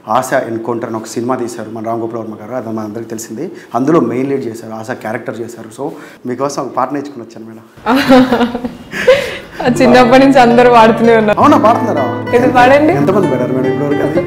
ఆశ encounter అని ఒక cinema తీశారు మన రామ్ గోపాల్ వర్మ గారు అది మన అందరికీ తెలిసింది అందులో మెయిన్ లీడ్ చేశారు ఆశ క్యారెక్టర్ చేశారు సో మీకోసం ఒక పాట నేర్చుకుని వచ్చాను మేడం చిన్నప్పటి నుంచి అందరూ వాడుతూనే ఉన్నారు అవునా పాడుతున్నారా ఇది పాడండి. ఎంతమంది పాడారు మేడం ఇప్పటివరకు అది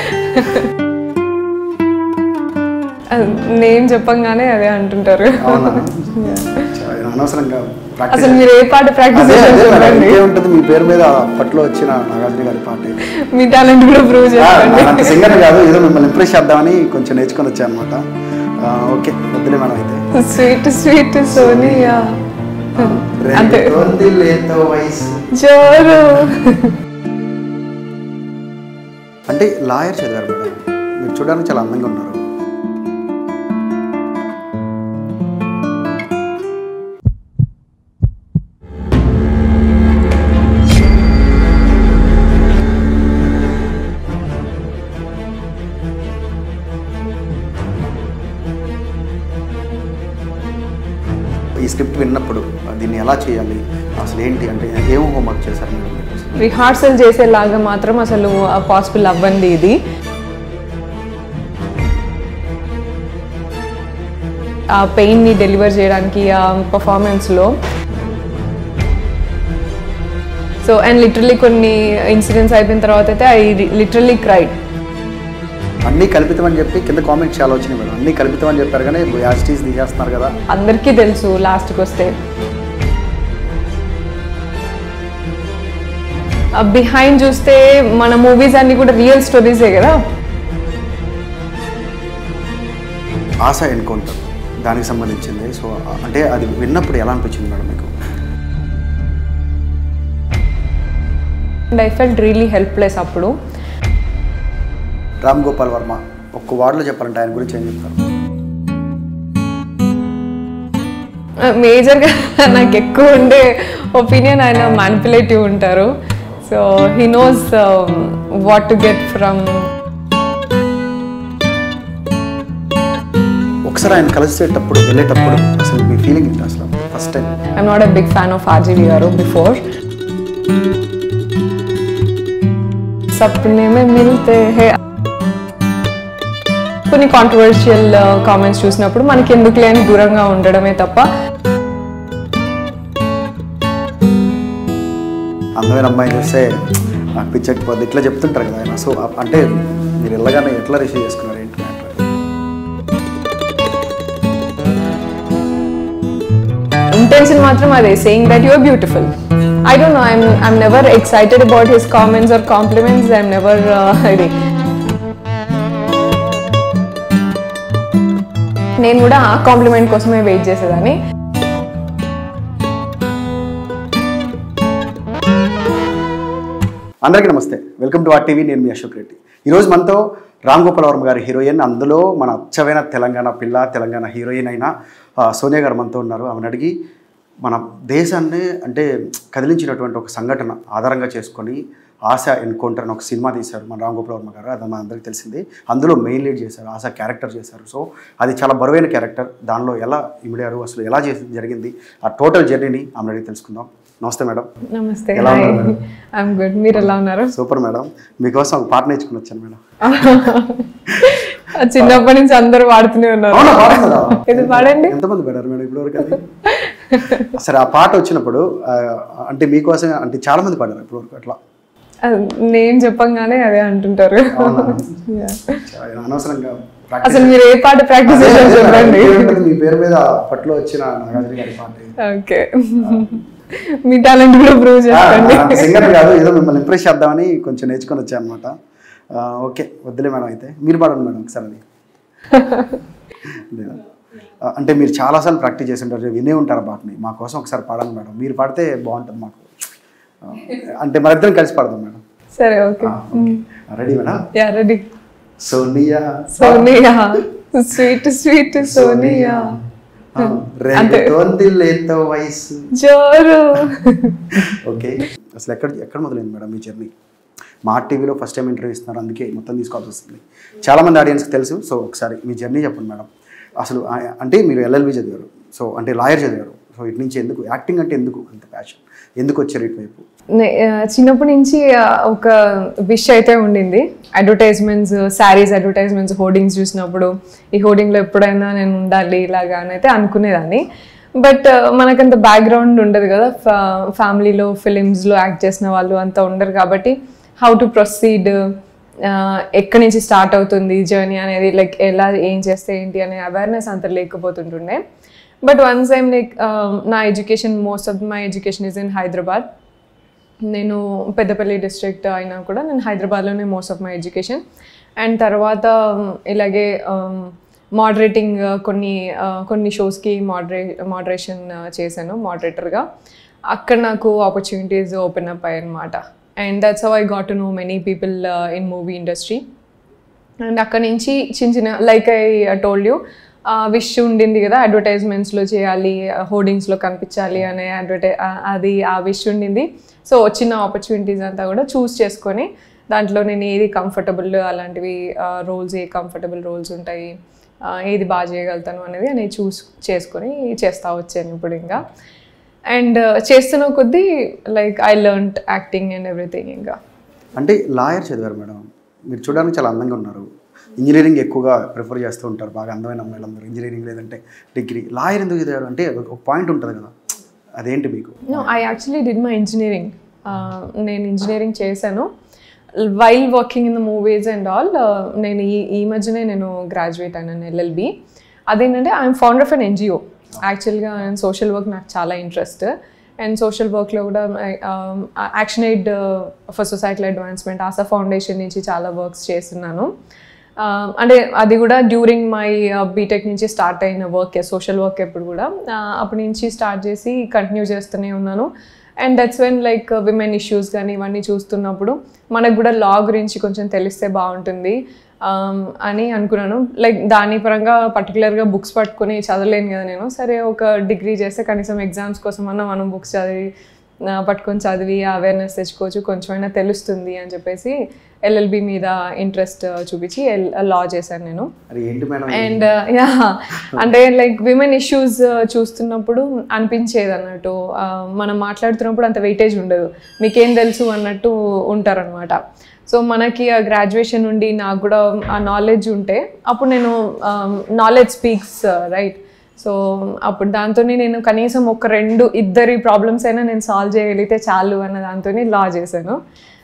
నేను చెప్పంగానే అదే అంటుంటారు అవునా చాలా అనవసరంగా practice అసలు మీరు ఏ పాట ప్రాక్టీస్ అదే, చేశారు అదే మేడం, చెప్పండి ఇంకేముంటుంది మీ పేరు మీద అప్పట్లో వచ్చిన నాగార్జున గారి పాట ఇది. మీ టాలెంట్ కూడా ప్రూవ్ ఆ, చేసుకోండి నా అంత సింగర్ కాదు ఏదో మిమ్మల్ని ఇంప్రెస్ చేద్దామని కొంచెం నేర్చుకొని వచ్చాను అనమాట ఓకే వద్దులే మేడం అయితే స్వీట్ స్వీట్ సోనియా అంతే రేతోంది లేతో వయసు జోరు అంటే లాయర్ చదివారు మేడం మీరు చూడడానికి చాలా అందంగా ఉన్నారు ఈ స్క్రిప్ట్ విన్నప్పుడు దీన్ని ఎలా చేయాలి అసలు ఏంటి అంటే ఏం హోంవర్క్ చేశారు మీరు రిహార్సల్ చేసేలాగా మాత్రం అసలు పాసిబుల్ అవ్వండి ఇది ఆ పెయిన్ని డెలివర్ చేయడానికి ఆ పర్ఫార్మెన్స్లో సో అండ్ లిటరలీ కొన్ని ఇన్సిడెంట్స్ అయిపోయిన తర్వాత అయితే ఐ లిటరలీ క్రైడ్ అన్నీ కల్పితం అని చెప్పి కింద కామెంట్స్ చాలా వచ్చినాయి మేడం అన్నీ కల్పితం అని చెప్పారు కానీ యాజిటీస్ తీసేస్తున్నారు కదా అందరికీ తెలుసు లాస్ట్కి వస్తే బిహైండ్ చూస్తే మన మూవీస్ అన్ని కూడా రియల్ స్టోరీసే కదా ఆశ ఎన్కౌంటర్ దానికి సంబంధించింది సో అంటే అది విన్నప్పుడు ఎలా అనిపించింది మేడం మీకు and I felt really helpless అప్పుడు రామ్ గోపాల్ వర్మ ఒక్క వార్డులో చెప్పాలంటే ఆయన గురించి ఏం చెప్తారు మేజర్గా నాకు ఎక్కువ ఉండే ఒపీనియన్ ఆయన మ్యానిపులేటివ్ ఉంటారు so he knows what to get from ఒకసారి ఆయన కలిసేటప్పుడు వెళ్ళేటప్పుడు అసలు మీ ఫీలింగ్ ఏంటి అసలు first time I'm not a big fan of RGV garu before సప్నే మే మిల్తే హే కొన్ని కాంట్రవర్షియల్ కామెంట్స్ చూసినప్పుడు మనకి ఎందుకు లేని దూరంగా ఉండడమే తప్ప అందమైన అమ్మాయి చూస్తే నాకు పిచ్చెక్కిపోద్ది ఇట్లా చెప్తుంటారు కదా ఆయన సో అంటే మీరు వెళ్ళగానే ఎట్లా రిసీవ్ చేసుకున్నారు ఏంటి మ్యాటర్ ఇంటెన్షన్ మాత్రం అదే saying that your beautiful I don't know I'm I'm never excited about his comments or compliments I'm never ఇది నేను కూడా ఆ కాంప్లిమెంట్ కోసమే వెయిట్ చేసేదాన్ని అందరికీ నమస్తే వెల్కమ్ టు ఆర్ టీవీ నేను మీ అశోక్ రెడ్డి ఈరోజు మనతో రామ్ గోపాల్ వర్మ గారి హీరోయిన్ అందులో మన అచ్చమైన తెలంగాణ పిల్ల తెలంగాణ హీరోయిన్ అయిన ఆ, సోనియా గారు మనతో ఉన్నారు ఆమెను అడిగి మన దేశాన్ని అంటే కదిలించినటువంటి ఒక సంఘటన ఆధారంగా చేసుకొని ఆశ ఎన్కౌంటర్ అని ఒక సినిమా తీశారు మన రామ్ గోపాల్ వర్మ గారు అది మన అందరికీ తెలిసింది అందులో మెయిన్ లీడ్ చేశారు ఆశ క్యారెక్టర్ చేశారు సో అది చాలా బరువైన క్యారెక్టర్ దానిలో ఎలా ఇమిడారు అసలు ఎలా చేసి జరిగింది ఆ టోటల్ జర్నీని ఆమెను అడిగి తెలుసుకుందాం నమస్తే మేడం నమస్తే ఎలా హాయ్ ఉన్నారు మేడం? ఐఎమ్ గుడ్ మీరు ఎలా ఉన్నారు సూపర్ మేడం మీకోసం ఒక పాట నేర్చుకుని వచ్చాను మేడం చిన్నప్పటి నుంచి అందరూ వాడుతూనే ఉన్నారు అవునా పాడుతున్నారా? ఇది పాడండి ఎంతమంది పాడారు మేడం ఇప్పటివరకు అది సరే ఆ పాట వచ్చినప్పుడు ఆ, అంటే మీకోసం అంటే చాలా మంది పాడారు ఇప్పటివరకు అట్లా నేను చెప్పంగానే అదే అంటుంటారు అవునా? Yeah. చాలా అనవసరంగా practice అసలు మీరు ఏ పాట ప్రాక్టీస్ అదే, చేశారు అదే మేడం, చెప్పండి ఇంకేముంటుంది మీ పేరు మీద అప్పట్లో వచ్చిన నాగార్జున గారి పాట ఇది. ఓకే మీ టాలెంట్ కూడా ప్రూవ్ ఆ, చేసుకోండి అంత సింగర్ కాదు ఏదో మిమ్మల్ని ఇంప్రెస్ చేద్దామని కొంచెం నేర్చుకొని వచ్చాను అనమాట ఓకే వద్దులే మేడం అయితే మీరు పాడండి మేడం ఒకసారి అది లేదా? ఆ, అంటే మీరు చాలాసార్లు ప్రాక్టీస్ చేసి ఉంటారు వినే ఉంటారు ఆ పాటని మా కోసం ఒకసారి పాడండి మేడం మీరు పాడితే బాగుంటుంది మాకు ఆ, అంటే మన ఇద్దరం కలిసి పాడదాం మేడం సరే okay ready madam ya ready Sonia Sonia sweet sweet Sonia రేగుతోంది లేతో వయసు జోరు ఓకే అసలు ఎక్కడ ఎక్కడ మొదలైంది మేడం మీ జర్నీ మా టీవీలో ఫస్ట్ టైం ఇంటర్వ్యూ ఇస్తున్నారు అందుకే మొత్తం తీసుకోవాల్సి వస్తుంది చాలామంది ఆడియన్స్కి తెలుసు సో ఒకసారి మీ జర్నీ చెప్పండి మేడం అసలు ఆ- అంటే మీరు ఎల్ఎల్బి చదివారు సో అంటే లాయర్ చదివారు సో ఇటు నుంచి ఎందుకు యాక్టింగ్ అంటే ఎందుకు అంత ప్యాషన్ ఎందుకు వచ్చారు ఇటువైపు నే- ఆ, చిన్నప్పటి నుంచి ఆ, ఒక విష్ అయితే ఉండింది అడ్వర్టైజ్మెంట్స్ శారీస్ అడ్వర్టైజ్మెంట్స్ హోర్డింగ్స్ చూసినప్పుడు ఈ హోర్డింగ్లో ఎప్పుడైనా నేను ఉండాలి ఇలాగా అని అయితే అనుకునేదాన్ని బట్ మనకంత బ్యాక్గ్రౌండ్ ఉండదు కదా ఫ్యామిలీలో ఫిలిమ్స్లో యాక్ట్ చేసిన వాళ్ళు అంతా ఉండరు కాబట్టి హౌ టు ప్రొసీడ్ ఎక్కడి నుంచి స్టార్ట్ అవుతుంది జర్నీ అనేది లైక్ ఎలా ఏం చేస్తే ఏంటి అనే అవేర్నెస్ అంత లేకపోతుంటుండే బట్ వన్స్ ఐమ్ లైక్ నా education most of my education is in Hyderabad నేను పెద్దపల్లి డిస్ట్రిక్ట్ అయినా కూడా నేను హైదరాబాద్లోనే most of my education and తర్వాత um, ఇలాగే మోడరేటింగ్ కొన్ని uh, కొన్ని షోస్కి మోడరే మోడరేషన్ చేశాను మోడరేటర్గా అక్కడ నాకు ఆపర్చునిటీస్ ఓపెన్ అప్ అయ్యాయి అనమాట and that's how I got to know many people in movie industry and అక్కడ నుంచి చిన్న చిన్న like I told you wish ఉండింది కదా అడ్వర్టైజ్మెంట్స్లో చేయాలి హోర్డింగ్స్లో కనిపించాలి అనే అడ్వర్టై అది ఆ విష్ ఉండింది సో వచ్చిన ఆపర్చునిటీస్ అంతా కూడా చూస్ చేసుకొని దాంట్లో నేను ఏది కంఫర్టబుల్ అలాంటివి రోల్స్ ఏ కంఫర్టబుల్ రోల్స్ ఉంటాయి ఆ, ఏది బాగా చేయగలుగుతాను అనేది నేను చూస్ చేసుకొని చేస్తా వచ్చాను ఇప్పుడు ఇంకా అండ్ చేస్తున్న కొద్దీ like I learn acting and everything ఇంకా అంటే లాయర్ చదివారు మేడం మీరు చూడడానికి చాలా అందంగా ఉన్నారు ఇంజనీరింగ్ ఎక్కువగా ప్రిఫర్ చేస్తూ ఉంటారు బాగా అందమైన అమ్మాయిలందరూ ఇంజనీరింగ్ లేదంటే డిగ్రీ లాయర్ ఎందుకు చదివారు అంటే ఒక పాయింట్ ఉంటుంది కదా అదేంటి మీకు no I actually did my engineering నేను ఇంజనీరింగ్ చేశాను while working in the movies and all నేను ఈ ఈ మధ్యనే నేను గ్రాడ్యుయేట్ అయినాను ఎల్ఎల్బి అదేంటంటే I'm founder of an NGO యాక్చువల్గా నేను సోషల్ వర్క్ నాకు చాలా ఇంట్రెస్ట్ అండ్ సోషల్ వర్క్లో కూడా action aid for societal advancement Asa foundation నుంచి చాలా వర్క్స్ చేస్తున్నాను Uh, అంటే అది కూడా డ్యూరింగ్ మై బీటెక్ నుంచి స్టార్ట్ అయిన వర్క్ సోషల్ వర్క్ ఎప్పుడు కూడా Uh, అప్పటి నుంచి స్టార్ట్ చేసి కంటిన్యూ చేస్తూనే ఉన్నాను and that's when like women issues కానీ ఇవన్నీ చూస్తున్నప్పుడు మనకు కూడా లా గురించి కొంచెం తెలిస్తే బాగుంటుంది um, అని అనుకున్నాను లైక్ దాని పరంగా పర్టికులర్గా బుక్స్ పట్టుకొని చదవలేను కదా నేను సరే ఒక డిగ్రీ చేస్తే కనీసం ఎగ్జామ్స్ కోసం అన్నా మనం బుక్స్ చదివి ఆ, పట్టుకొని చదివి అవేర్నెస్ తెచ్చుకోవచ్చు కొంచెమైనా తెలుస్తుంది అని చెప్పేసి ఎల్ఎల్బి మీద ఇంట్రెస్ట్ చూపించి ఎల్ లా చేశాను నేను అది ఏంటి మేడం అండ్ యా అంటే లైక్ విమెన్ ఇష్యూస్ చూస్తున్నప్పుడు అనిపించేది అన్నట్టు ఆ, మనం మాట్లాడుతున్నప్పుడు అంత వెయిటేజ్ ఉండదు మీకేం తెలుసు అన్నట్టు ఉంటారనమాట సో మనకి ఆ గ్రాడ్యుయేషన్ నుండి నాకు కూడా ఆ నాలెడ్జ్ ఉంటే అప్పుడు నేను నాలెడ్జ్ స్పీక్స్ రైట్ సో అప్పుడు దాంతో నేను కనీసం ఒక రెండు ఇద్దరి ప్రాబ్లమ్స్ అయినా నేను సాల్వ్ చేయగలిగితే చాలు అన్న దాంతో లా చేశాను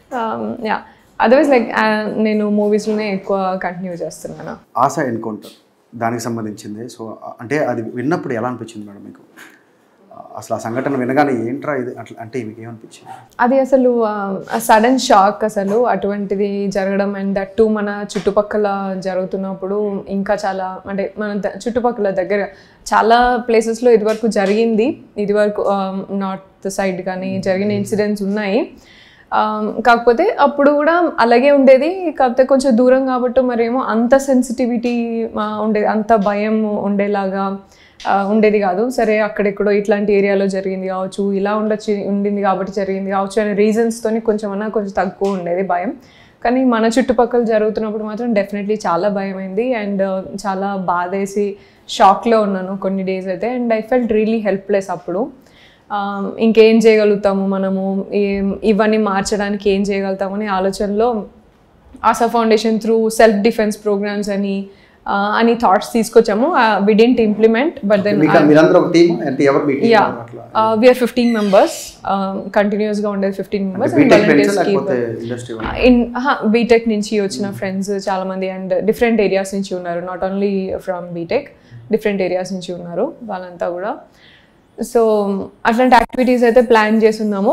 యా అదర్వైజ్ లైక్ నేను మూవీస్లోనే ఎక్కువ కంటిన్యూ చేస్తున్నాను ఆశ ఎన్కౌంటర్ దానికి సంబంధించింది సో అంటే అది విన్నప్పుడు ఎలా అనిపించింది మేడం మీకు అసలు ఆ సంఘటన వినగానే ఏంట్రా ఇది అట్లా అంటే మీకు ఏమనిపించింది అది అసలు సడన్ షాక్ అసలు అటువంటిది జరగడం అండ్ దట్ టు మన చుట్టుపక్కల జరుగుతున్నప్పుడు ఇంకా చాలా అంటే మన ద- చుట్టుపక్కల దగ్గర చాలా ప్లేసెస్లో ఇదివరకు జరిగింది ఇదివరకు నార్త్ సైడ్ కానీ జరిగిన ఇన్సిడెంట్స్ ఉన్నాయి Um, కాకపోతే అప్పుడు కూడా అలాగే ఉండేది కాకపోతే కొంచెం దూరం కాబట్టి మరేమో అంత సెన్సిటివిటీ ఉండేది అంత భయం ఉండేలాగా ఆ, ఉండేది కాదు సరే అక్కడెక్కడో ఇట్లాంటి ఏరియాలో జరిగింది కావచ్చు ఇలా ఉండొచ్చు ఉండింది కాబట్టి జరిగింది కావచ్చు అనే రీజన్స్తోని కొంచెం అన్నా కొంచెం తక్కువ ఉండేది భయం కానీ మన చుట్టుపక్కల జరుగుతున్నప్పుడు మాత్రం డెఫినెట్లీ చాలా భయం అయింది అండ్ చాలా బాధేసి షాక్లో ఉన్నాను కొన్ని డేస్ అయితే and I felt really helpless అప్పుడు Um, ఇంకేం చేయగలుగుతాము మనము ఏం- ఇవన్నీ మార్చడానికి ఏం చేయగలుగుతాము అనే ఆలోచనలో Aasa foundation through self defence programmes అని ఆ, అని థాట్స్ తీసుకొచ్చాము we didn't implement but then మీకు మీరందరూ ఒక టీమ్ అంటే ఎవరు మీ team యా అట్లా వీఆర్ ఫిఫ్టీన్ మెంబర్స్ కంటిన్యూస్గా ఉండేది fifteen members and BTech friends వాలంటీర్స్కి లేకపోతే ఇండస్ట్రీ ఇన్ బీటెక్ నుంచి వచ్చిన ఫ్రెండ్స్ చాలా మంది అండ్ డిఫరెంట్ ఏరియాస్ నుంచి ఉన్నారు not only from BTech different areas నుంచి ఉన్నారు వాళ్ళంతా కూడా సో అట్లాంటి యాక్టివిటీస్ అయితే ప్లాన్ చేస్తున్నాము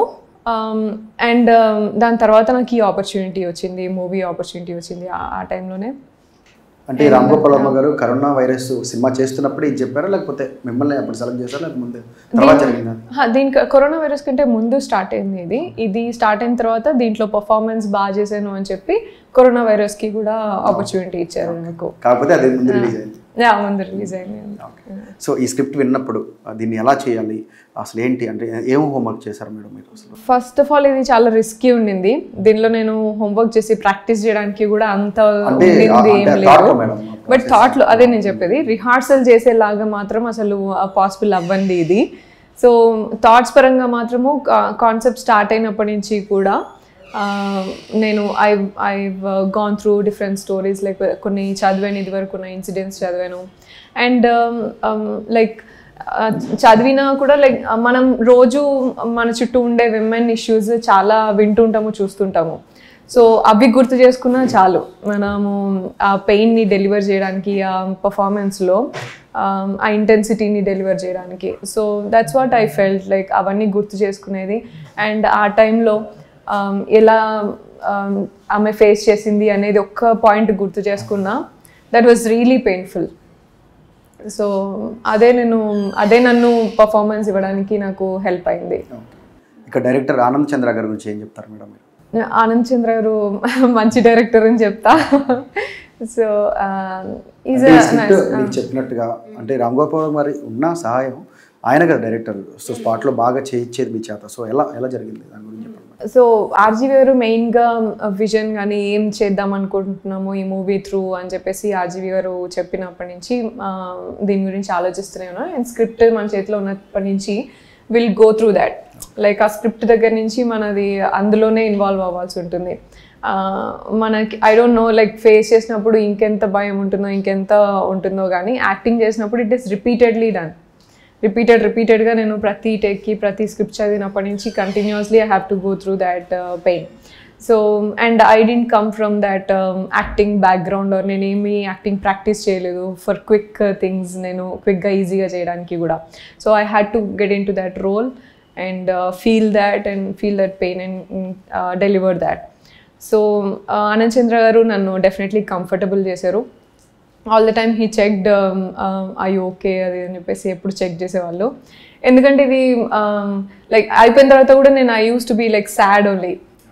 అండ్ దాని తర్వాత నాకు ఈ ఆపర్చునిటీ వచ్చింది మూవీ ఆపర్చునిటీ వచ్చింది ఆ- ఆ టైంలోనే అంటే ఈ రామ్ గోపాల్ వర్మ గారు కరోనా వైరస్ సినిమా చేస్తున్నప్పుడు ఇది చెప్పారా లేకపోతే మిమ్మల్ని అప్పుడు సెలెక్ట్ చేశారా లేకపోతే ముందు తర్వాత జరిగిందా హా, దీనికి కరోనా వైరస్ కంటే ముందు స్టార్ట్ అయింది ఇది ఇది స్టార్ట్ అయిన తర్వాత దీంట్లో పర్ఫార్మెన్స్ బాగా చేశాను అని చెప్పి కరోనా వైరస్కి కూడా ఆపర్చునిటీ ఇచ్చారు నాకు కాకపోతే అది ముందు రిలీజ్ అయింది యా, ముందు రిలీజ్ అయింది సో ఈ స్క్రిప్ట్ విన్నప్పుడు ఆ, దీన్ని ఎలా చేయాలి అసలు ఏంటి అంటే ఏం హోంవర్క్ చేశారు మేడం మీరు అసలు ఫస్ట్ ఆఫ్ ఆల్ ఇది చాలా రిస్కీ ఉండింది దీనిలో నేను హోంవర్క్ చేసి ప్రాక్టీస్ చేయడానికి కూడా అంత అంటే ఉండింది ఆ- ఏం అంటే లేదు thought మేడం బట్ థాట్లో అదే నేను చెప్పేది రిహార్సల్ చేసేలాగా మాత్రం అసలు పాసిబుల్ అవ్వండి ఇది సో థాట్స్ పరంగా మాత్రము కాన్సెప్ట్ స్టార్ట్ అయినప్పటి నుంచి కూడా నేను I I gone through different stories like కొన్ని చదివాను ఇది వరకు ఉన్న ఇన్సిడెంట్స్ చదివాను అండ్ లైక్ చదివినా కూడా లైక్ మనం రోజు మన చుట్టూ ఉండే విమెన్ ఇష్యూస్ చాలా వింటుంటాము చూస్తుంటాము సో అవి గుర్తు చేసుకున్నా చాలు మనము ఆ పెయిన్ని డెలివర్ చేయడానికి ఆ పర్ఫార్మెన్స్లో ఆ ఇంటెన్సిటీని డెలివర్ చేయడానికి so that's what I felt like అవన్నీ గుర్తు చేసుకునేది అండ్ ఆ టైంలో ఎలా um, ఆమె ఫేస్ చేసింది అనేది ఒక్క పాయింట్ గుర్తు చేసుకున్నా that was really painful so అదే నేను అదే నన్ను పర్ఫార్మెన్స్ ఇవ్వడానికి నాకు హెల్ప్ అయింది ఇక డైరెక్టర్ ఆనంద్ చంద్ర గారి గురించి ఏం చెప్తారు మేడం మీరు ఆనంద్ చంద్ర గారు మంచి డైరెక్టర్ అని చెప్తా సో ఈజ్ అంటే ఈ స్క్రిప్ట్ మీకు చెప్పినట్టుగా అంటే రామ్ గోపాల్ మరి ఉన్న సహాయం ఆయన కదా డైరెక్టర్ సో స్పాట్లో బాగా చేయించేది మీ చేత సో ఎలా ఎలా జరిగింది దాని గురించి చెప్పండి సో ఆర్జీ గారు మెయిన్గా విజన్ కానీ ఏం చేద్దాం అనుకుంటున్నాము ఈ మూవీ త్రూ అని చెప్పేసి ఆర్జీవి గారు చెప్పినప్పటి నుంచి ఆ, దీని గురించి ఆలోచిస్తూనే ఉన్నాను అండ్ స్క్రిప్ట్ మన చేతిలో ఉన్నప్పటి నుంచి will go through that like ఆ స్క్రిప్ట్ దగ్గర నుంచి మనది అందులోనే ఇన్వాల్వ్ అవ్వాల్సి ఉంటుంది ఆ, మనకి I don't know like face చేసినప్పుడు ఇంకెంత భయం ఉంటుందో ఇంకెంత ఉంటుందో కానీ యాక్టింగ్ చేసినప్పుడు it is repeatedly done repeated రిపీటెడ్గా నేను ప్రతి టేక్కి ప్రతి స్క్రిప్ట్ చదివినప్పటి నుంచి continuously I have to go through that pain so and I didn't come from that acting background or నేను ఏమీ యాక్టింగ్ ప్రాక్టీస్ చేయలేదు ఫర్ క్విక్ థింగ్స్ నేను క్విక్గా ఈజీగా చేయడానికి కూడా so I had to get in to that role and feel that and feel that pain and deliver that so Anand Chandra garu నన్ను definitely comfortable చేశారు all the time he checked I okay అది అని చెప్పేసి ఎప్పుడు చెక్ చేసేవాళ్ళు ఎందుకంటే ఇది లైక్ అయిపోయిన తర్వాత కూడా నేను I used to be like sad only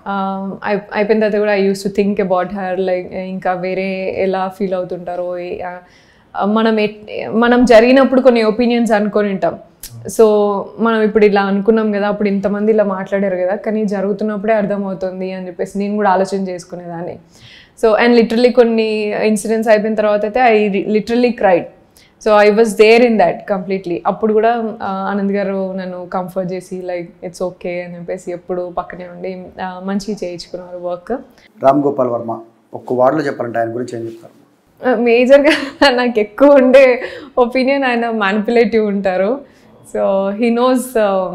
అయిపోయిన తర్వాత కూడా I used to think about her like ఇంకా వేరే ఎలా ఫీల్ అవుతుంటారో ఏ- ఆ, మనం ఎట్- మనం జరిగినప్పుడు కొన్ని ఒపీనియన్స్ అనుకొని ఉంటాం సో మనం ఇప్పుడు ఇలా అనుకున్నాం కదా అప్పుడు ఇంతమంది ఇలా మాట్లాడారు కదా కానీ జరుగుతున్నప్పుడే అర్థమవుతుంది అని చెప్పేసి నేను కూడా ఆలోచన చేసుకునేదాన్ని సో అండ్ లిటరలీ కొన్ని ఇన్సిడెంట్స్ అయిపోయిన తర్వాత అయితే I literally cried so I was there in that completely అప్పుడు కూడా ఆ, ఆనంద్ గారు నన్ను కంఫర్ట్ చేసి లైక్ ఇట్స్ ఓకే అని చెప్పేసి ఎప్పుడు పక్కనే ఉండి ఆ, మంచిగా చేయించుకున్నారు వర్క్ రామ్ గోపాల్ వర్మ ఒక్క వార్డులో చెప్పాలంటే ఆయన గురించి ఏం చెప్తారు మేజర్గా నాకు ఎక్కువ ఉండే ఒపీనియన్ ఆయన మ్యానిపులేటివ్ ఉంటారు so he knows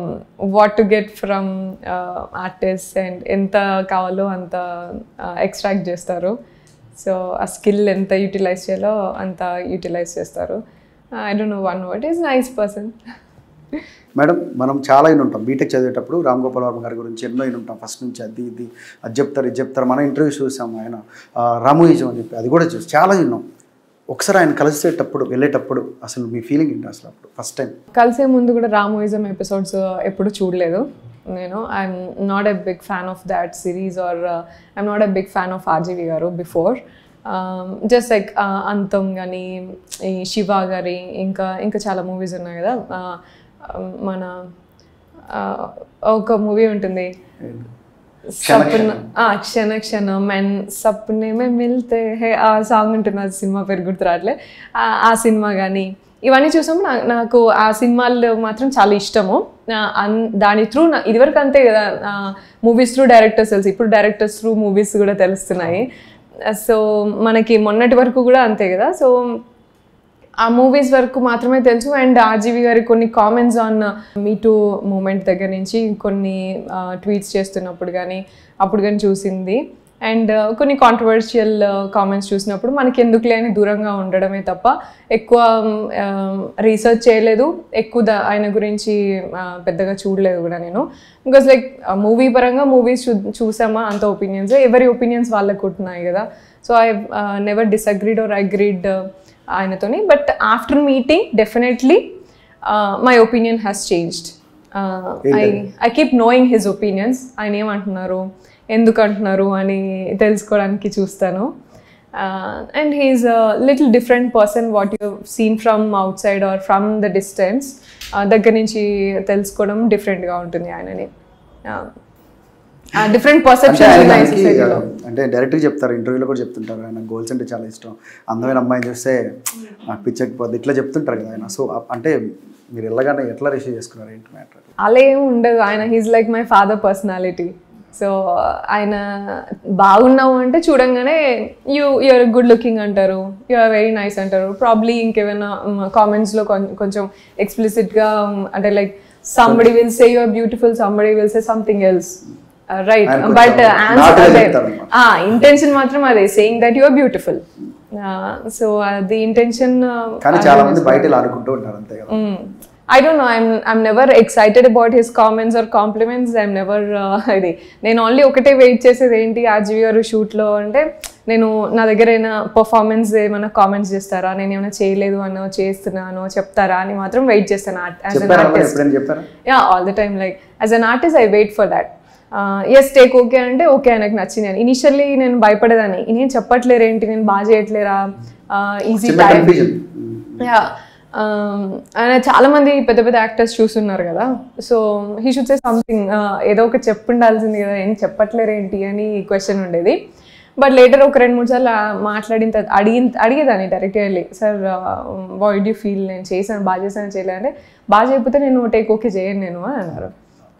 what to get from artist and ఎంత కావాలో అంత ఎక్స్ట్రాక్ట్ చేస్తారు సో ఆ స్కిల్ ఎంత యూటిలైజ్ చేయాలో అంత యూటిలైజ్ చేస్తారు I don't know one word is nice person madam మనం చాలా ఇన్ని ఉంటాం బీటెక్ చదివేటప్పుడు రామ్ గోపాల్ వర్మ గారి గురించి ఎన్నో ఇన్ని ఉంటాం ఫస్ట్ నుంచి అది ఇది అది చెప్తారు ఇది చెప్తారు మన ఇంటర్వ్యూ చూసాం ఆయన ఆ, రామోయిజం అని చెప్పి అది కూడా చూసి చాలా విన్నాం ఒకసారి ఆయన కలిసేటప్పుడు వెళ్ళేటప్పుడు అసలు మీ ఫీలింగ్ ఏంటి అసలు అప్పుడు ఫస్ట్ టైం కలిసే ముందు కూడా రామోయిజం ఎపిసోడ్స్ ఎప్పుడు చూడలేదు నేను I'm not a big fan of that series or I'm not a big fan of RGV garu before just like అంతం కానీ ఈ శివ గారి ఇంకా ఇంకా చాలా మూవీస్ ఉన్నాయి కదా Uh, మన uh, ఒక మూవీ ఉంటుంది సప్న ఆ, క్షణ క్షణ మెన్ సప్నే మే మిల్తే హే ఆ సాంగ్ ఉంటుంది ఆ సినిమా పేరు గుర్తు రావట్లే ఆ ఆ సినిమా కానీ ఇవన్నీ చూసాము నా- నాకు ఆ సినిమాలు మాత్రం చాలా ఇష్టము ఆ, అన్- దాని త్రూ ఇదివరకు అంతే కదా మూవీస్ త్రూ డైరెక్టర్స్ తెలుసు ఇప్పుడు డైరెక్టర్స్ త్రూ మూవీస్ కూడా తెలుస్తున్నాయి సో మనకి మొన్నటి వరకు కూడా అంతే కదా సో ఆ మూవీస్ వరకు మాత్రమే తెలుసు అండ్ ఆర్జీవి గారి కొన్ని comments on me too moment దగ్గర నుంచి కొన్ని ట్వీట్స్ చేస్తున్నప్పుడు కానీ అప్పుడు కానీ చూసింది అండ్ కొన్ని కాంట్రవర్షియల్ కామెంట్స్ చూసినప్పుడు మనకి ఎందుకులే అని దూరంగా ఉండడమే తప్ప ఎక్కువ రీసెర్చ్ చేయలేదు ఎక్కువ దా- ఆయన గురించి ఆ, పెద్దగా చూడలేదు కూడా నేను బికాస్ లైక్ మూవీ పరంగా మూవీస్ చూ చూసామా అంత ఒపీనియన్స్ ఎవరి ఒపీనియన్స్ వాళ్ళకు ఉంటున్నాయి కదా so I never disagreed or agreed ఆయనతోని but after meeting definitely my opinion has changed I I keep knowing his opinions ఆయన ఏమంటున్నారు ఎందుకు అంటున్నారు అని తెలుసుకోవడానికి చూస్తాను and he's little different person what you seen from outside or from the distance దగ్గర నుంచి తెలుసుకోవడం డిఫరెంట్గా ఉంటుంది ఆయనని డిఫరెంట్ అంటే పర్సెప్షన్ ఆయన ఉన్నాయి దానికి, సొసైటీలో అంటే డైరెక్ట్గా చెప్తారు ఇంటర్వ్యూలో కూడా చెప్తుంటారు ఆయన గోల్స్ అంటే చాలా ఇష్టం అందమైన అమ్మాయిని చూస్తే నాకు పిచ్చకపోద్ది ఇట్లా చెప్తుంటారు కదా ఆయన సో అంటే మీరు వెళ్ళగానే ఎట్లా రిసీవ్ చేసుకున్నారు ఏంటి మ్యాటర్ అలా ఏమి ఉండదు ఆయన he's like my father personality so ఆయన బాగున్నావు అంటే చూడంగానే యూ యూఆర్ గుడ్ లుకింగ్ అంటారు యు ఆర్ వెరీ నైస్ అంటారు ప్రాబ్లీ ఇంకేమైనా కామెంట్స్లో కొంచెం ఎక్స్ప్లిసిట్గా అంటే like somebody will say you're beautiful somebody will say something else right ఆయన బట్ కొంచెం ఆన్సర్ నాటుగా అదే చెప్తారన్నమాట. ఇంటెన్షన్ మాత్రం అదే saying that you are beautiful so అది ఇంటెన్షన్ కానీ చాలా మంది బయట ఇలా అనుకుంటూ ఉంటారు అంతే కదా I don't know I'm I'm never excited about his comments or compliments I'm never ఇది నేను ఓన్లీ ఒకటే వెయిట్ చేసేది ఏంటి ఆర్జీవి గారు షూట్లో అంటే నేను నా దగ్గర ఏమైనా పర్ఫార్మెన్స్ ఏమైనా కామెంట్స్ చేస్తారా నేను ఏమైనా చేయలేదు అనో చేస్తున్నానో చెప్తారా అని మాత్రం వెయిట్ చేస్తాను యాజ్ అన్ చెప్పారా మరి ఆర్టిస్ట్ ఎప్పుడైనా చెప్పారా yeah all the time like as an artist I wait for that yes take okay అంటే ఓకే నాకు నచ్చింది అని ఇనిషియల్లీ నేను భయపడేదాన్ని నేను చెప్పట్లేరు ఏంటి నేను బాగా చేయట్లేరా ఈజీ చిన్న టైం కన్ఫ్యూజన్ యా ఆయన చాలా మంది పెద్ద పెద్ద యాక్టర్స్ చూస్తున్నారు కదా so he should say something ఏదో ఒక చెప్పుండాల్సింది కదా ఏం చెప్పట్లేరు ఏంటి అని క్వశ్చన్ ఉండేది బట్ లేటర్ ఒక రెండు మూడు సార్లు మాట్లాడిన తర్వాత అడిగిన అడిగేదాన్ని డైరెక్ట్గా వెళ్ళి సార్ వాయిడ్ యూ ఫీల్ నేను చేశాను బాగా చేశాను చేయలేదు అంటే బాగా చేయకపోతే నేను టేక్ ఓకే చేయను నేను అని అన్నారు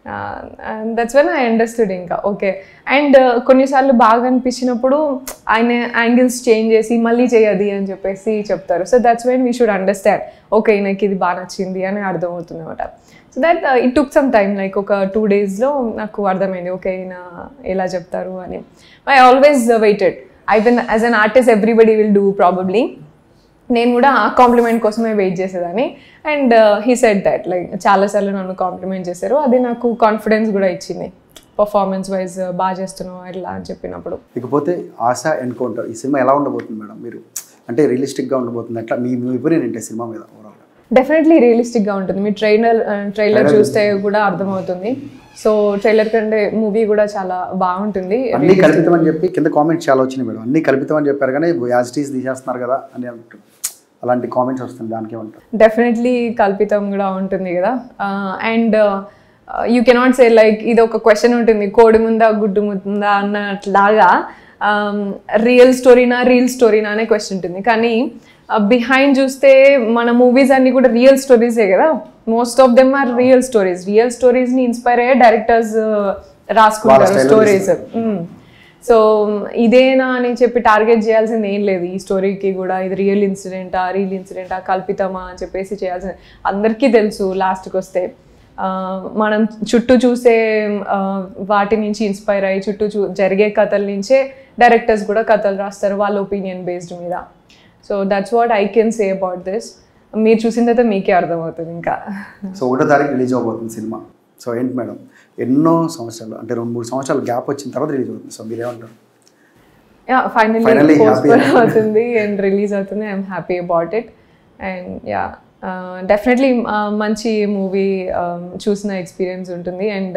దట్స్ వెన్ ఐ అండర్స్టూడ్ ఇంకా ఓకే అండ్ కొన్నిసార్లు బాగా అనిపించినప్పుడు ఆయన యాంగిల్స్ చేంజ్ చేసి మళ్ళీ చేయది అని చెప్పేసి చెప్తారు so that's when we should understand okay నాకు ఇది బాగా నచ్చింది అని అర్థమవుతుంది అనమాట so that it took some time like ఒక టూ డేస్లో నాకు అర్థమైంది ఓకే ఈయన ఎలా చెప్తారు అని I always waited I win as an artist everybody will do probably నేను కూడా ఆ కాంప్లిమెంట్ కోసమే వెయిట్ చేసేదాన్ని and he said that like చాలాసార్లు నన్ను కాంప్లిమెంట్ చేశారు అది నాకు కాన్ఫిడెన్స్ కూడా ఇచ్చింది పర్ఫార్మెన్స్ వైజ్ బాగా చేస్తున్నావు ఇట్లా అని చెప్పినప్పుడు ఇకపోతే ఆశ ఎన్కౌంటర్ ఈ సినిమా ఎలా ఉండబోతుంది మేడం మీరు అంటే రియలిస్టిక్గా ఉండబోతుంది అట్లా మీ మీ ఒపీనియన్ ఏంటి సినిమా మీద ఓవరాల్గా డెఫినెట్లీ రియలిస్టిక్గా ఉంటుంది మీ ట్రైలర్ ట్రైలర్ చూస్తే కూడా అర్థమవుతుంది సో ట్రైలర్ కంటే మూవీ కూడా చాలా బాగుంటుంది అన్నీ కల్పితం అని చెప్పి కింద కామెంట్స్ చాలా వచ్చినాయి మేడం అన్నీ కల్పితం అని చెప్పారు కానీ యాజిటీస్ తీసేస్తున్నారు కదా అని అంటారు అలాంటి కామెంట్స్ వస్తుంది దానికి ఏమంటారు డెఫినెట్లీ కల్పితం కూడా ఉంటుంది కదా and you cannot say like ఇది ఒక క్వశ్చన్ ఉంటుంది కోడి ముందా గుడ్డు ముందా అన్నట్లాగా రియల్ స్టోరీనా రియల్ స్టోరీనా అనే క్వశ్చన్ ఉంటుంది కానీ బిహైండ్ చూస్తే మన మూవీస్ అన్ని కూడా రియల్ స్టోరీసే కదా most of them are real stories real స్టోరీస్ని ఇన్స్పైర్ అయ్యే డైరెక్టర్స్ రాసుకుంటారు style లో స్టోరీస్ సో ఇదేనా అని చెప్పి టార్గెట్ చేయాల్సింది ఏం లేదు ఈ స్టోరీకి కూడా ఇది రియల్ ఇన్సిడెంటా రియల్ ఇన్సిడెంటా కల్పితమా అని చెప్పేసి చేయాల్సింది అందరికీ తెలుసు లాస్ట్కి వస్తే ఆ, మనం చుట్టూ చూసే ఆ, వాటి నుంచి ఇన్స్పైర్ అయ్యి చుట్టూ చూ జరిగే కథల నుంచే డైరెక్టర్స్ కూడా కథలు రాస్తారు వాళ్ళ ఒపీనియన్ బేస్డ్ మీద so that's what I can say about this మీరు చూసిన తర్వాత మీకే అర్థమవుతుంది ఇంకా సో ఒకటో తారీఖు రిలీజ్ అవబోతుంది సినిమా సో ఏంటి మేడం ఎన్నో సంవత్సరాలు అంటే రెండు మూడు సంవత్సరాలు గ్యాప్ వచ్చిన తర్వాత రిలీజ్ అవుతుంది సో మీరేమంటారు yeah finally Finally happy. Postpone అవుతుంది అండ్ రిలీజ్ అవుతుంది I'm happy about it and yeah definitely మంచి మూవీ చూసిన ఎక్స్పీరియన్స్ ఉంటుంది అండ్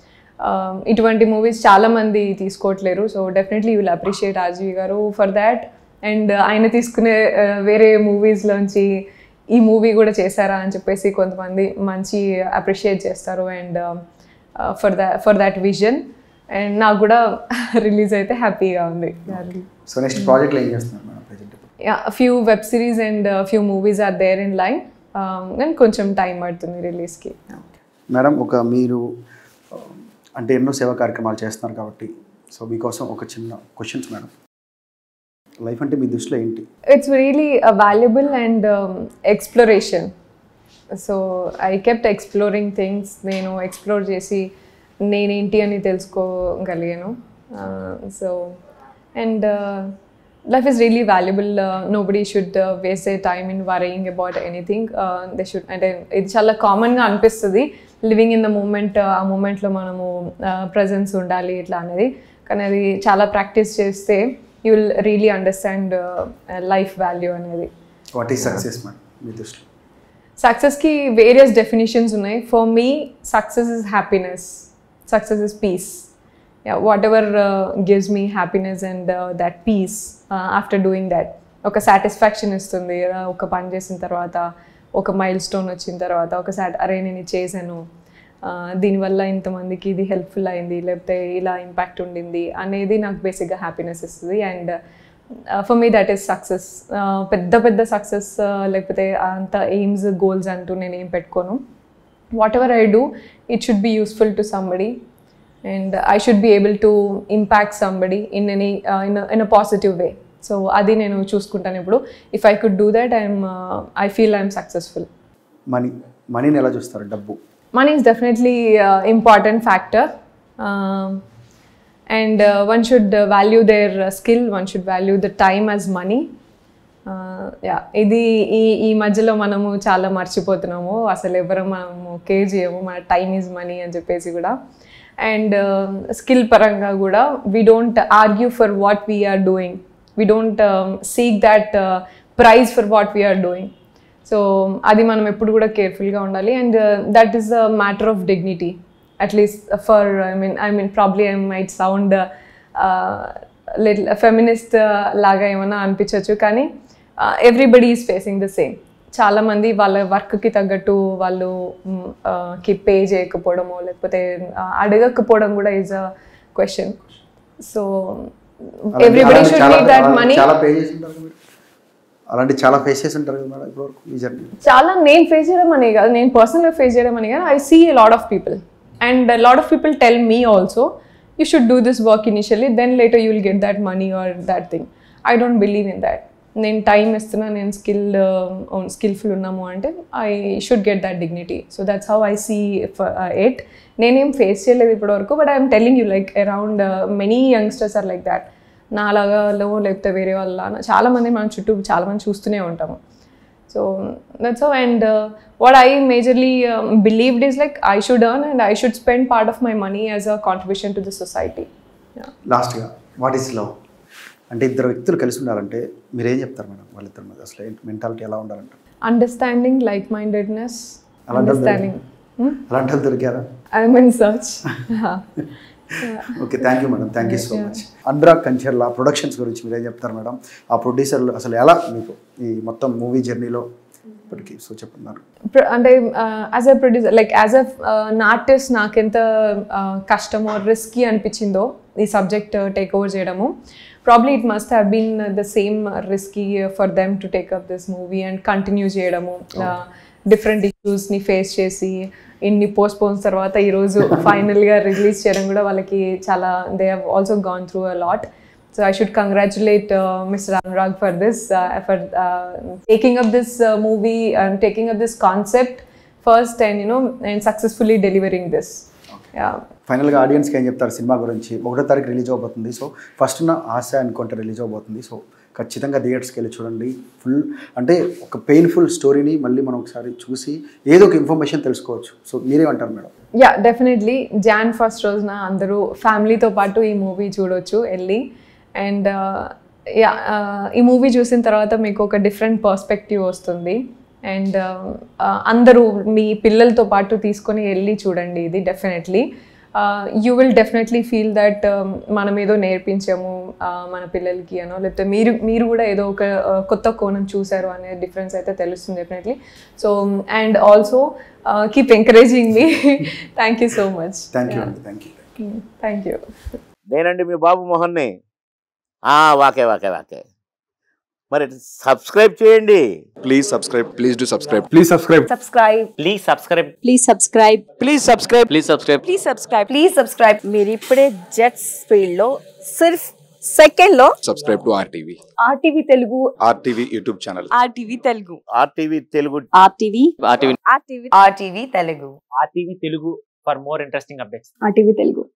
ఇటువంటి మూవీస్ చాలా మంది తీసుకోవట్లేరు so definitely will appreciate RGV garu for that and ఆయన తీసుకునే uh, వేరే మూవీస్లోంచి ఈ మూవీ కూడా చేశారా అని చెప్పేసి కొంతమంది మంచి అప్రిషియేట్ చేస్తారు and for the for that vision and నాకు కూడా రిలీజ్ అయితే హ్యాపీగా ఉంది సో నెక్స్ట్ ప్రాజెక్ట్లో ఏం చేస్తున్నారు మేడం ప్రజెంట్ ఇప్పుడు few web series and few movies are there in line కానీ కొంచెం టైం పడుతుంది రిలీజ్కి మేడం ఒక మీరు ఆ, అంటే ఎన్నో సేవా కార్యక్రమాలు చేస్తున్నారు కాబట్టి సో మీకోసం ఒక చిన్న క్వశ్చన్స్ మేడం లైఫ్ అంటే మీ దృష్టిలో ఏంటి it's really valuable and exploration so I kept exploring things నేను ఎక్స్ప్లోర్ చేసి నేనేంటి అని తెలుసుకోగలిగాను so and life is really valuable nobody should waste a time in worrying about anything they should అంటే ఇది చాలా కామన్గా అనిపిస్తుంది లివింగ్ ఇన్ ద మూమెంట్ ఆ మూమెంట్లో మనము ప్రజెన్స్ ఉండాలి ఇట్లా అనేది కానీ అది చాలా ప్రాక్టీస్ చేస్తే you will really understand life value అనేది వాట్ ఈస్ సక్సెస్ మేడం మీ దృష్టిలో సక్సెస్కి వేరియస్ డెఫినేషన్స్ ఉన్నాయి for me success is happiness success is peace whatever gives me happiness and that peace after doing that ఒక satisfaction ఇస్తుంది కదా ఒక పని చేసిన తర్వాత ఒక మైల్ స్టోన్ వచ్చిన తర్వాత ఒక సాట్ అరే నేను ఇది చేశాను ఆ, దీనివల్ల ఇంతమందికి ఇది హెల్ప్ఫుల్ అయింది లేకపోతే ఇలా ఇంపాక్ట్ ఉండింది అనేది నాకు బేసిక్గా హ్యాపీనెస్ ఇస్తుంది and for me that is success పెద్ద పెద్ద సక్సెస్ లేకపోతే అంత ఎయిమ్స్ గోల్స్ అంటూ నేను ఏం పెట్టుకోను whatever I do it should be useful to somebody and I should be able to impact somebody in any in in a positive way so అది నేను చూసుకుంటాను ఇప్పుడు if I could do that I'm I feel I'm successful money మనీని ఎలా చూస్తారు డబ్బు money is definitely uh, important factor um, and uh, one should uh, value their uh, skill one should value the time as money yeah ఇది ఈ ఈ మధ్యలో మనము చాలా మర్చిపోతున్నాము అసలు ఎవరు మనము కేర్ చేయము మన టైం ఈజ్ మనీ అని చెప్పేసి కూడా అండ్ స్కిల్ పరంగా కూడా we don't argue for what we're doing we don't seek that prize for what we're doing so అది మనం ఎప్పుడు కూడా కేర్ఫుల్గా ఉండాలి and that is a matter of dignity at least for I mean I mean probably I might sound little feminist లాగా ఏమైనా అనిపించవచ్చు కానీ everybody is facing the same చాలామంది వాళ్ళ వర్క్కి తగ్గట్టు వాళ్ళు మ్, ఆ, కి పే చేయకపోవడమో లేకపోతే ఆ, అడగకపోవడం కూడా is a question so everybody అలాంటి షుడ్ చాలా నీడ్ దట్ మనీ చాలా పే చేసి ఉంటారు కదా మీరు అలాంటి చాలా ఫేస్ చేసి ఉంటారు కదా మేడం ఇప్పటివరకు ఈ జర్నీ చాలా నేను ఫేస్ చేయడం అనే కాదు నేను పర్సనల్గా ఫేస్ చేయడం అనే కాదు I see lot of people and lot of people tell me also you should do this work initially then later you will get that money or that thing I don't believe in that నేను time ఇస్తున్నా నేను skill స్కిల్ఫుల్ ఉన్నాము అంటే I should get that dignity so that's how I see it నేనేం face చేయలేదు ఇప్పటివరకు but I'm telling you like around many youngsters are like that నాలాగా లేకపోతే వేరే వాళ్ళ చాలా మంది మన చుట్టూ చాలా మంది చూస్తూనే ఉంటాము so that's how and what I majorly believed is like I should earn and I should spend part of my money as a contribution to the society లాస్ట్గా వాట్ ఈస్ లవ్ అంటే ఇద్దరు వ్యక్తులు కలిసి ఉండాలంటే మీరు ఏం చెప్తారు మేడం వాళ్ళిద్దరి మీద అసలు మెంటాలిటీ ఎలా ఉండాలంటారు అండర్స్టాండింగ్ లైక్ మైండెడ్నెస్ అలాంటి అండర్స్టాండింగ్ అలాంటి వాళ్ళు దొరికారా I mean search okay thank you madam thank you so much Anurag Kancharla productions గురించి మీరేం చెప్తారు మేడం ఆ ప్రొడ్యూసర్లు అసలు ఎలా మీకు ఈ మొత్తం మూవీ జర్నీలో ఇప్పటికీ సో చెప్తున్నారు ప్ర- అంటే as a producer like as a artist నాకెంత uh, కష్టమో రిస్కీ అనిపించిందో ఈ సబ్జెక్ట్ టేక్ ఓవర్ చేయడము probably it must have been the same risky for them to take up this movie and continue చేయడము డిఫరెంట్ ఇష్యూస్ని ఫేస్ చేసి ఇన్ని పోస్ట్ పోన్స్ తర్వాత ఈరోజు ఫైనల్గా రిలీజ్ చేయడం కూడా వాళ్ళకి చాలా they have also gone through a lot So I should congratulate uh, Mr. Anurag for this, uh, for uh, taking up this uh, movie and taking up this concept first, and you know, and successfully delivering this. Yeah. ఫైనల్గా ఆడియన్స్కి ఏం చెప్తారు cinema గురించి ఒకటో తారీఖు release అవబోతుంది so first నా ఆశ అనుకుంటే రిలీజ్ అవబోతుంది సో ఖచ్చితంగా థియేటర్స్కి వెళ్ళి చూడండి ఫుల్ అంటే ఒక పెయిన్ఫుల్ స్టోరీని మళ్ళీ మనం ఒకసారి చూసి ఏదో ఒక ఇన్ఫర్మేషన్ తెలుసుకోవచ్చు సో మీరేమంటారు madam yeah definitely June first రోజున అందరూ ఫ్యామిలీతో పాటు ఈ మూవీ చూడొచ్చు వెళ్ళి అండ్ యా ఈ మూవీ చూసిన తర్వాత మీకు ఒక డిఫరెంట్ పర్స్పెక్టివ్ వస్తుంది అండ్ అందరూ మీ పిల్లలతో పాటు తీసుకొని వెళ్ళి చూడండి ఇది definitely you will definitely feel that మనం ఏదో నేర్పించాము uh, మన పిల్లలకి అనో లేకపోతే మీరు మీరు కూడా ఏదో ఒక uh, కొత్త కోణం చూసారు అనే డిఫరెన్స్ అయితే తెలుస్తుంది definitely so and also keep encouraging me thank you so much thank you అండి థ్యాంక్ యూ థ్యాంక్ యూ నేనండి మీ బాబు మోహన్ని ఆ, వాకే వాకే వాకే మరి సబ్స్క్రైబ్ చేయండి Please subscribe. Please do subscribe. Please subscribe. subscribe please subscribe please subscribe please subscribe please subscribe please subscribe please subscribe మీరు ఇప్పుడే jet speed లో సిర్ఫ్ సెకండ్ లో Subscribe to RTV. RTV Telugu RTV YouTube channel. RTV Telugu RTV Telugu RTV RTV RTV RTV Telugu RTV Telugu for more interesting updates RTV Telugu